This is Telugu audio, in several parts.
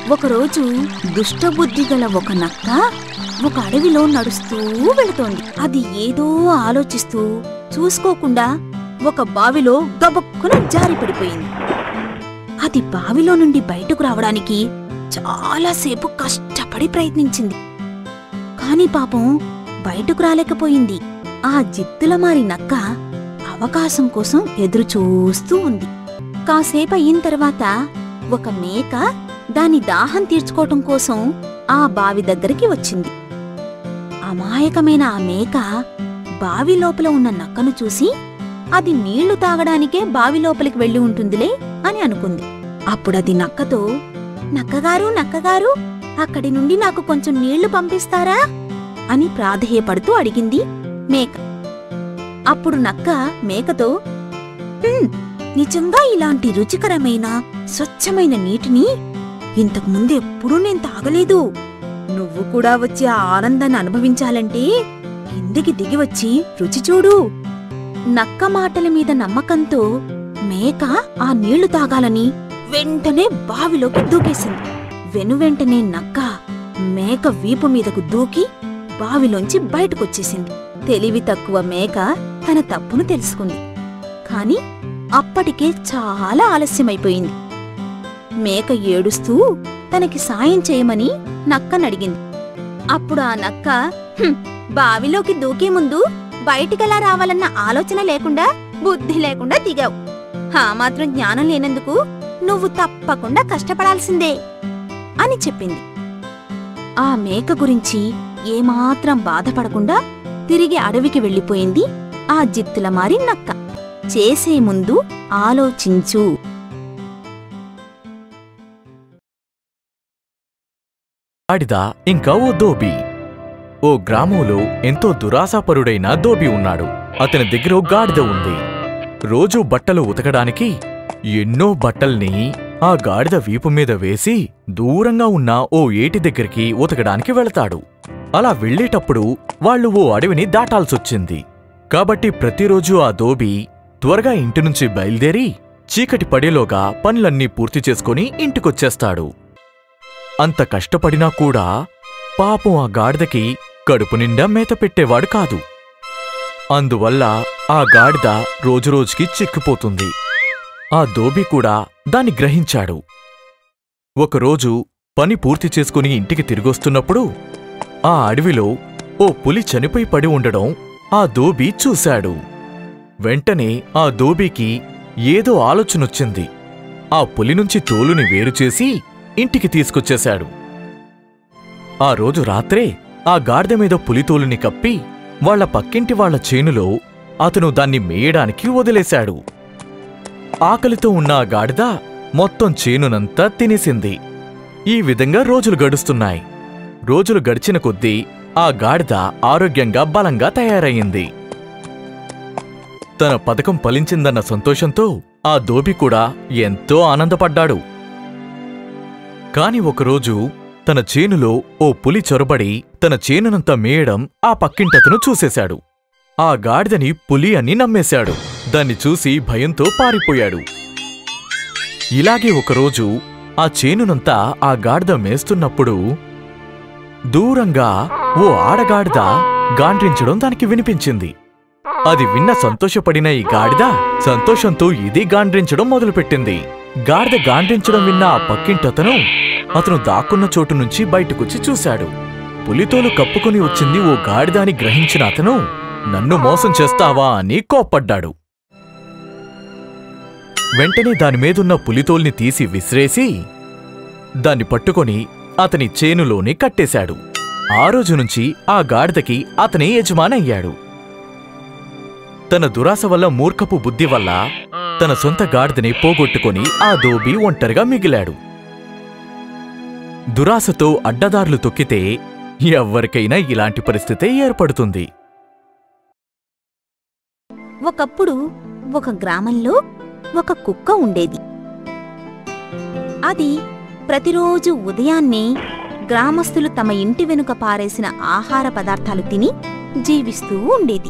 ఒకరోజు దుష్టబుద్ధి గల ఒక నక్క ఒక అడవిలో నడుస్తూ వెళుతోంది అది ఏదో ఆలోచిస్తూ చూసుకోకుండా ఒక బావిలో గబక్కున జారి పడిపోయింది అది బావిలో నుండి బయటకు రావడానికి చాలాసేపు కష్టపడి ప్రయత్నించింది కాని పాపం బయటకు రాలేకపోయింది ఆ జిత్తుల మారి నక్క అవకాశం కోసం ఎదురు చూస్తూ ఉంది కాసేపు అయిన తర్వాత ఒక మేక దాని దాహం తీర్చుకోవటం కోసం ఆ బావి దగ్గరికి వచ్చింది అమాయకమైన ఆ మేక బావి లోపల ఉన్న నక్కను చూసి అది నీళ్లు తాగడానికే బావి లోపలికి వెళ్ళి ఉంటుందిలే అని అనుకుంది అప్పుడది నక్కతో నక్కగారు నక్కగారు అక్కడి నుండి నాకు కొంచెం నీళ్లు పంపిస్తారా అని ప్రాధేయపడుతూ అడిగింది మేక అప్పుడు నక్క మేకతో "హ్మ్, నిజంగా ఇలాంటి రుచికరమైన స్వచ్ఛమైన నీటిని ఇంతకు ముందు ఎప్పుడూ నేను తాగలేదు నువ్వు కూడా వచ్చి ఆ ఆనందాన్ని అనుభవించాలంటే కిందికి దిగి వచ్చి రుచి చూడు నక్క మాటల మీద నమ్మకంతో మేక ఆ నీళ్లు తాగాలని వెంటనే బావిలోకి దూకేసింది వెనువెంటనే నక్క మేక వీపు మీదకు దూకి బావిలోంచి బయటకొచ్చేసింది తెలివి తక్కువ మేక తన తప్పును తెలుసుకుంది కాని అప్పటికే చాలా ఆలస్యమైపోయింది మేక ఏడుస్తూ తనకి సాయం చేయమని నక్కనడిగింది అప్పుడు ఆ నక్క "హుం, బావిలోకి దూకే ముందు బయటికెలా రావాలన్న ఆలోచన లేకుండా బుద్ధి లేకుండా దిగావు ఆ మాత్రం జ్ఞానం లేనందుకు నువ్వు తప్పకుండా కష్టపడాల్సిందే అని చెప్పింది ఆ మేక గురించి ఏమాత్రం బాధపడకుండా తిరిగి అడవికి వెళ్ళిపోయింది ఆ జిత్తుల మారి నక్క చేసే ముందు ఆలోచించు గాడిద ఇంకా ఓ దోబి ఓ గ్రామంలో ఎంతో దురాశాపరుడైన దోబి ఉన్నాడు అతని దగ్గర ఓ గాడిద ఉంది రోజూ బట్టలు ఉతకడానికి ఎన్నో బట్టల్ని ఆ గాడిద వీపు మీద వేసి దూరంగా ఉన్న ఓ ఏటి దగ్గరికి ఉతకడానికి వెళతాడు అలా వెళ్ళేటప్పుడు వాళ్ళు ఓ అడవిని దాటాల్సొచ్చింది కాబట్టి ప్రతిరోజు ఆ దోబి త్వరగా ఇంటి నుంచి బయలుదేరి చీకటి పడేలోగా పనులన్నీ పూర్తి చేసుకుని ఇంటికొచ్చేస్తాడు అంత కష్టపడినా కూడా పాపం ఆ గాడిదకి కడుపు నిండా మేత పెట్టేవాడు కాదు అందువల్ల ఆ గాడిద రోజురోజుకి చిక్కిపోతుంది ఆ దోబి కూడా దాన్ని గ్రహించాడు ఒకరోజు పని పూర్తి చేసుకుని ఇంటికి తిరిగొస్తున్నప్పుడు ఆ అడవిలో ఓ పులి చనిపోయి పడి ఉండడం ఆ దోబి చూశాడు వెంటనే ఆ దోబీకి ఏదో ఆలోచనొచ్చింది ఆ పులి నుంచి తోలుని వేరుచేసి ఇంటికి తీసుకొచ్చేశాడు ఆ రోజు రాత్రే ఆ గాడిద మీద పులితోలుని కప్పి వాళ్ళ పక్కింటి వాళ్ళ చేనులో అతను దాన్ని మేయడానికి వదిలేశాడు ఆకలితో ఉన్న ఆ గాడిద మొత్తం చేనునంతా తినేసింది ఈ విధంగా రోజులు గడుస్తున్నాయి రోజులు గడిచిన కొద్దీ ఆ గాడిద ఆరోగ్యంగా బలంగా తయారయ్యింది తన పథకం ఫలించిందన్న సంతోషంతో ఆ దోబి కూడా ఎంతో ఆనందపడ్డాడు కాని ఒకరోజు తన చేనులో ఓ పులి చొరబడి తన చేనునంతా మేయడం ఆ పక్కింటతను చూసేశాడు ఆ గాడిదని పులి అని నమ్మేశాడు దాన్ని చూసి భయంతో పారిపోయాడు ఇలాగే ఒకరోజు ఆ చేనునంతా ఆ గాడిద మేస్తున్నప్పుడు దూరంగా ఓ ఆడగాడిద గాండ్రించడం దానికి వినిపించింది అది విన్న సంతోషపడిన ఈ గాడిద సంతోషంతో ఇది గాండ్రించడం మొదలుపెట్టింది గాడిద గాండ్రించడం విన్న ఆ పక్కింటతను అతను దాక్కున్న చోటు నుంచి బయటకొచ్చి చూశాడు పులితోలు కప్పుకొని వచ్చింది ఓ గాడిద అని గ్రహించిన అతను నన్ను మోసం చేస్తావా అని కోప్పడ్డాడు వెంటనే దాని మీదున్న పులితోల్ని తీసి విసిరేసి దాన్ని పట్టుకొని అతని చేనులోనే కట్టేశాడు ఆ రోజు నుంచి ఆ గాడిదకి అతనే యజమానయ్యాడు తన దురాశ వల్ల మూర్ఖపు బుద్ధి వల్ల తన సొంత గాడిదని పోగొట్టుకొని ఆ దోబి ఒంటరిగా మిగిలాడు దురాశతో అడ్డదారులు తొక్కితే ఎవ్వరికైనా ఇలాంటి పరిస్థితే ఏర్పడుతుంది ఒకప్పుడు ఒక గ్రామంలో ఒక కుక్క ఉండేది అది ప్రతిరోజు ఉదయాన్నే గ్రామస్తులు తమ ఇంటి వెనుక పారేసిన ఆహార పదార్థాలు తిని జీవిస్తూ ఉండేది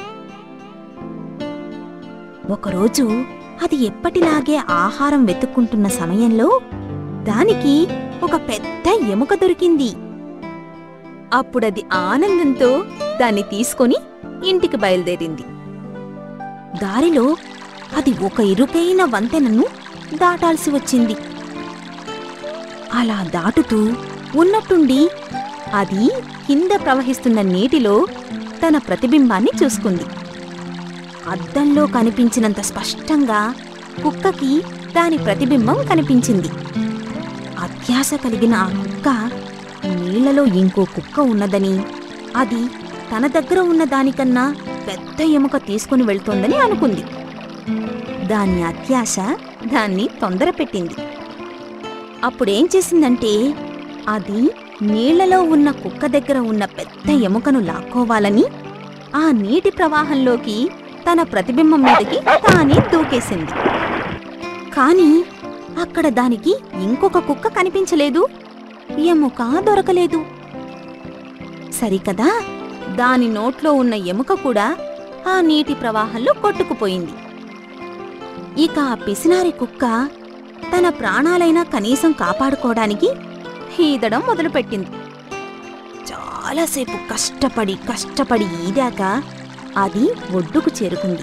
ఒకరోజు అది ఎప్పటిలాగే ఆహారం వెతుక్కుంటున్న సమయంలో దానికి ఒక పెద్ద ఎముక దొరికింది అప్పుడది ఆనందంతో దాన్ని తీసుకొని ఇంటికి బయలుదేరింది దారిలో అది ఒక ఇరుకైన వంతెనను దాటాల్సి వచ్చింది అలా దాటుతూ ఉన్నట్టుండి అది కింద ప్రవహిస్తున్న నీటిలో తన ప్రతిబింబాన్ని చూసుకుంది అద్దంలో కనిపించినంత స్పష్టంగా కుక్కకి దాని ప్రతిబింబం కనిపించింది అత్యాశ కలిగిన ఆ కుక్క నీళ్లలో ఇంకో కుక్క ఉన్నదని అది తన దగ్గర ఉన్న దానికన్నా పెద్ద ఎముక తీసుకుని వెళ్తోందని అనుకుంది దాని అత్యాశ దాన్ని తొందరపెట్టింది అప్పుడేం చేసిందంటే అది నీళ్లలో ఉన్న కుక్క దగ్గర ఉన్న పెద్ద ఎముకను లాక్కోవాలని ఆ నీటి ప్రవాహంలోకి తన ప్రతిబింబం మీదకి తానే దూకేసింది కాని అక్కడ దానికి ఇంకొక కుక్క కనిపించలేదు ఎముక దొరకలేదు సరికదా దాని నోట్లో ఉన్న ఎముక కూడా ఆ నీటి ప్రవాహంలో కొట్టుకుపోయింది ఇక ఆ పిసినారి కుక్క తన ప్రాణాలైనా కనీసం కాపాడుకోవడానికి ఈదడం మొదలుపెట్టింది చాలాసేపు కష్టపడి కష్టపడి ఈదాక అది ఒడ్డుకు చేరుకుంది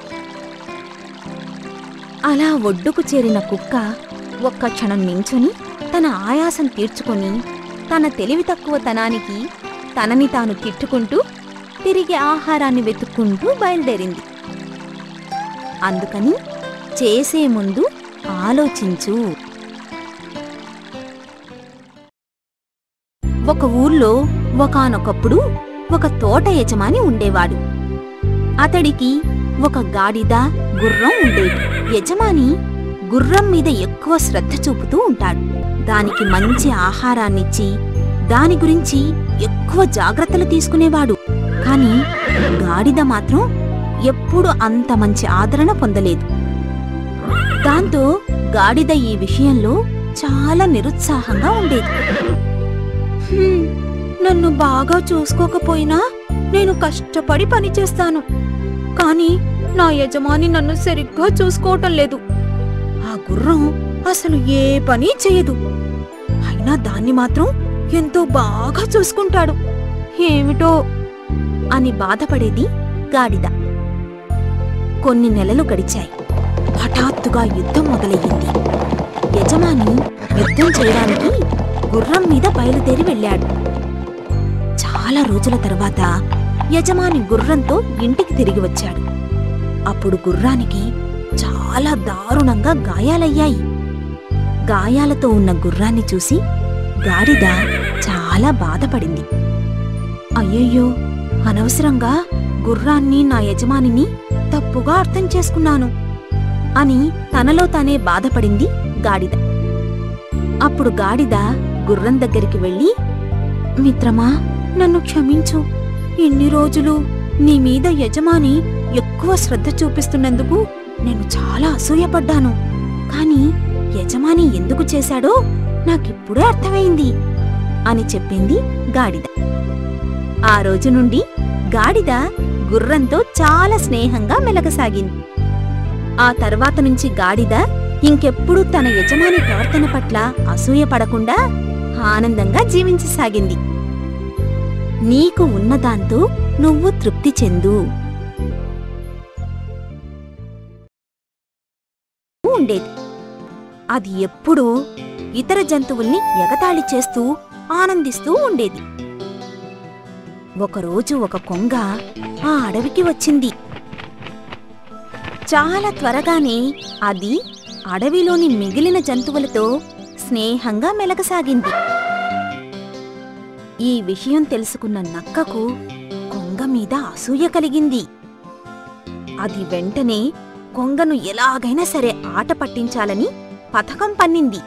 అలా ఒడ్డుకు చేరిన కుక్క ఒక్క క్షణం నించుని తన ఆయాసం తీర్చుకొని తన తెలివి తక్కువతనానికి తనని తాను తిట్టుకుంటూ తిరిగి ఆహారాన్ని వెతుక్కుంటూ బయలుదేరింది అందుకని చేసే ముందు ఆలోచించు ఒక ఊర్లో ఒకానొకప్పుడు ఒక తోట యజమాని ఉండేవాడు అతడికి ఒక గాడిద గుర్రం ఉండేది యజమాని గుర్రం మీద ఎక్కువ శ్రద్ధ చూపుతూ ఉంటాడు దానికి మంచి ఆహారాన్నిచ్చి దాని గురించి ఎక్కువ జాగ్రత్తలు తీసుకునేవాడు కాని గాడిద మాత్రం ఎప్పుడు అంత మంచి ఆదరణ పొందలేదు దాంతో గాడిద ఈ విషయంలో చాలా నిరుత్సాహంగా ఉండేది "హ్మ్, నన్ను బాగా చూసుకోకపోయినా నేను కష్టపడి పనిచేస్తాను కానీ నా యజమాని నన్ను సరిగ్గా చూసుకోవటం లేదు ఆ గుర్రం అసలు ఏ పని చేయదు అయినా దాన్ని మాత్రం ఎంతో బాగా చూసుకుంటాడు ఏమిటో అని బాధపడేది గాడిద కొన్ని నెలలు గడిచాయి హఠాత్తుగా యుద్ధం మొదలయ్యింది యజమాని యుద్ధం చేయడానికి గుర్రం మీద బయలుదేరి వెళ్ళాడు చాలా రోజుల తర్వాత యజమాని గుర్రంతో ఇంటికి తిరిగి వచ్చాడు అప్పుడు గుర్రానికి చాలా దారుణంగా గాయాలయ్యాయి గాయాలతో ఉన్న గుర్రాన్ని చూసి గాడిద చాలా బాధపడింది అయ్యయ్యో అనవసరంగా గుర్రాన్ని నా యజమానిని తప్పుగా అర్థం చేసుకున్నాను అని తనలో తానే బాధపడింది గాడిద అప్పుడు గాడిద గుర్రం దగ్గరికి వెళ్ళి మిత్రమా నన్ను క్షమించు ఇన్ని రోజులు నీ మీద యజమాని ఎక్కువ శ్రద్ధ చూపిస్తున్నందుకు నేను చాలా అసూయపడ్డాను కాని యజమాని ఎందుకు చేశాడో నాకిప్పుడే అర్థమైంది అని చెప్పింది గాడిద ఆ రోజు నుండి గాడిద గుర్రంతో చాలా స్నేహంగా మెలగసాగింది ఆ తర్వాత నుంచి గాడిద ఇంకెప్పుడూ తన యజమాని ప్రవర్తన పట్ల అసూయపడకుండా ఆనందంగా జీవించసాగింది నీకు ఉన్నదాంతో నువ్వు తృప్తి చెందు ఉండేది అది ఎప్పుడూ ఇతర జంతువుల్ని ఎగతాళి చేస్తూ ఆనందిస్తూ ఉండేది ఒకరోజు ఒక కొంగ ఆ అడవికి వచ్చింది చాలా త్వరగానే అది అడవిలోని మిగిలిన జంతువులతో స్నేహంగా మెలగసాగింది ఈ విషయం తెలుసుకున్న నక్కకు కొంగ మీద అసూయ కలిగింది అది వెంటనే కొంగను ఎలాగైనా సరే ఆట పట్టించాలని పథకం పన్నింది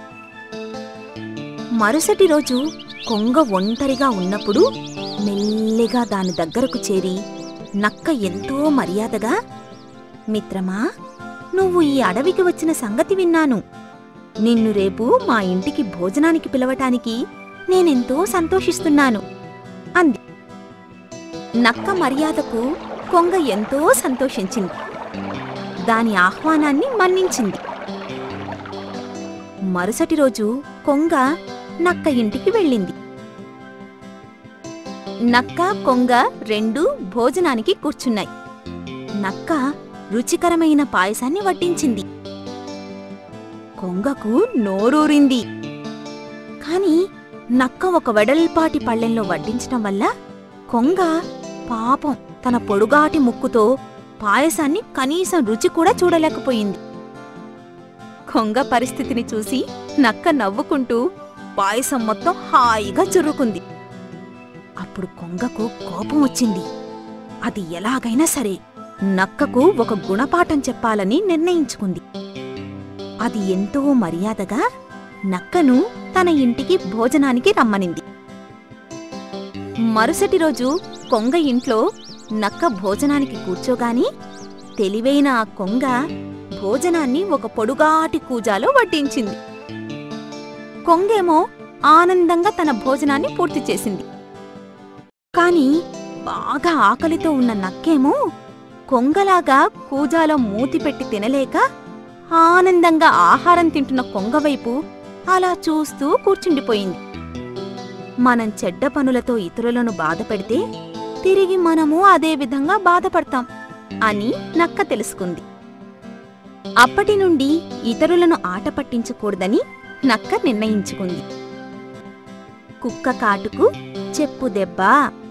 మరుసటి రోజు కొంగ ఒంటరిగా ఉన్నప్పుడు మెల్లిగా దాని దగ్గరకు చేరి నక్క ఎంతో మర్యాదగా మిత్రమా నువ్వు ఈ అడవికి వచ్చిన సంగతి విన్నాను నిన్ను రేపు మా ఇంటికి భోజనానికి పిలవటానికి నేనెంతో సంతోషిస్తున్నాను అంది నక్క మర్యాదకు కొంగ ఎంతో సంతోషించింది దాని ఆహ్వానాన్ని మన్నించింది మరుసటి రోజు కొంగ నక్క ఇంటికి వెళ్ళింది నక్క కొంగ రెండూ భోజనానికి కూర్చున్నాయి నక్క రుచికరమైన పాయసాన్ని వడ్డించింది కొంగకు నోరూరింది కాని నక్క ఒక వెడల్పాటి పళ్ళెంలో వడ్డించటం వల్ల కొంగ పాపం తన పొడుగాటి ముక్కుతో పాయసాన్ని కనీసం రుచి కూడా చూడలేకపోయింది కొంగ పరిస్థితిని చూసి నక్క నవ్వుకుంటూ పాయసం మొత్తం హాయిగా చుర్రుకుంది అప్పుడు కొంగకు కోపం వచ్చింది అది ఎలాగైనా సరే నక్కకు ఒక గుణపాఠం చెప్పాలని నిర్ణయించుకుంది అది ఎంతో మర్యాదగా నక్కను తన ఇంటికి భోజనానికి రమ్మనింది మరుసటి రోజు కొంగ ఇంట్లో నక్క భోజనానికి కూర్చోగాని తెలివైన ఆ కొంగ భోజనాన్ని ఒక పొడుగాటి కూజాలో వడ్డించింది కొంగేమో ఆనందంగా తన భోజనాన్ని పూర్తి చేసింది కాని బాగా ఆకలితో ఉన్న నక్కేమో కొంగలాగా కూజాలో మూతి పెట్టి తినలేక ఆనందంగా ఆహారం తింటున్న కొంగవైపు అలా చూస్తూ కూర్చుండిపోయింది మనం చెడ్డ పనులతో ఇతరులను బాధపెడితే తిరిగి మనము అదే విధంగా బాధపడతాం అని నక్క తెలుసుకుంది అప్పటి నుండి ఇతరులను ఆట పట్టించకూడదని నక్క నిర్ణయించుకుంది కుక్క కాటుకు చెప్పు దెబ్బ